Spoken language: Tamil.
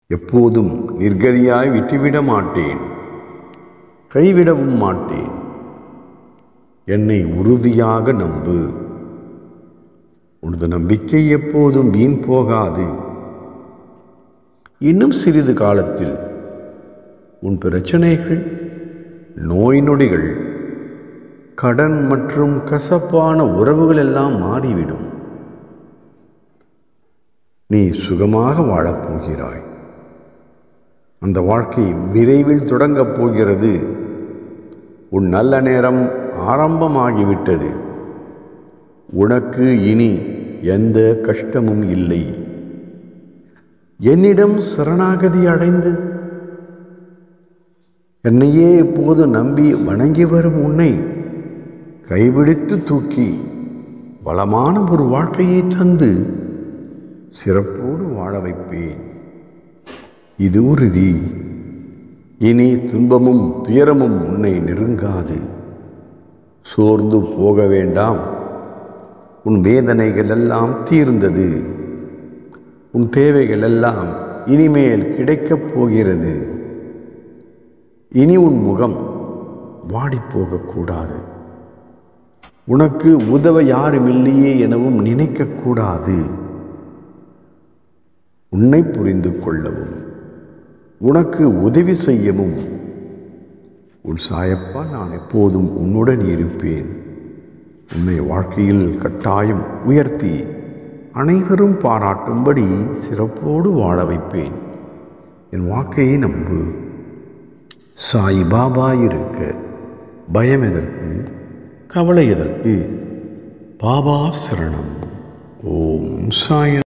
எப்போதும் நிர்கதியாய் விட்டுவிட மாட்டேன் கைவிடவும் மாட்டேன் என்னை உறுதியாக நம்பு உனது நம்பிக்கை எப்போதும் வீண் போகாது இன்னும் சிறிது காலத்தில் உன் பிரச்சனைகள் நோய் நொடிகள் கடன் மற்றும் கசப்பான உறவுகள் எல்லாம் மாறிவிடும் நீ சுகமாக வாழப்போகிறாய் அந்த வாழ்க்கை விரைவில் தொடங்கப் போகிறது உன் நல்ல நேரம் ஆரம்பமாகிவிட்டது உனக்கு இனி எந்த கஷ்டமும் இல்லை என்னிடம் சரணாகதி அடைந்து என்னையே இப்போது நம்பி வணங்கி வரும் உன்னை கைபிடித்து தூக்கி வளமான ஒரு வாழ்க்கையை தந்து சிறப்போடு வாழ வைப்பேன் இது உறுதி இனி துன்பமும் துயரமும் உன்னை நெருங்காது சோர்ந்து போக வேண்டாம் உன் வேதனைகள் எல்லாம் தீர்ந்தது உன் தேவைகள் எல்லாம் இனிமேல் கிடைக்கப் போகிறது இனி உன் முகம் வாடிப்போகக்கூடாது உனக்கு உதவ யாரும் இல்லையே எனவும் நினைக்கக்கூடாது உன்னை புரிந்து கொள்ளவும் உனக்கு உதவி செய்யவும் உன் சாயப்பா நான் எப்போதும் உன்னுடன் இருப்பேன் உன்னை வாழ்க்கையில் கட்டாயம் உயர்த்தி அனைவரும் பாராட்டும்படி சிறப்போடு வாழ வைப்பேன் என் வாக்கையை நம்பு சாய் பாபா இருக்க பயம் எதற்கு கவலை எதற்கு பாபா சரணம் ஓம் சாய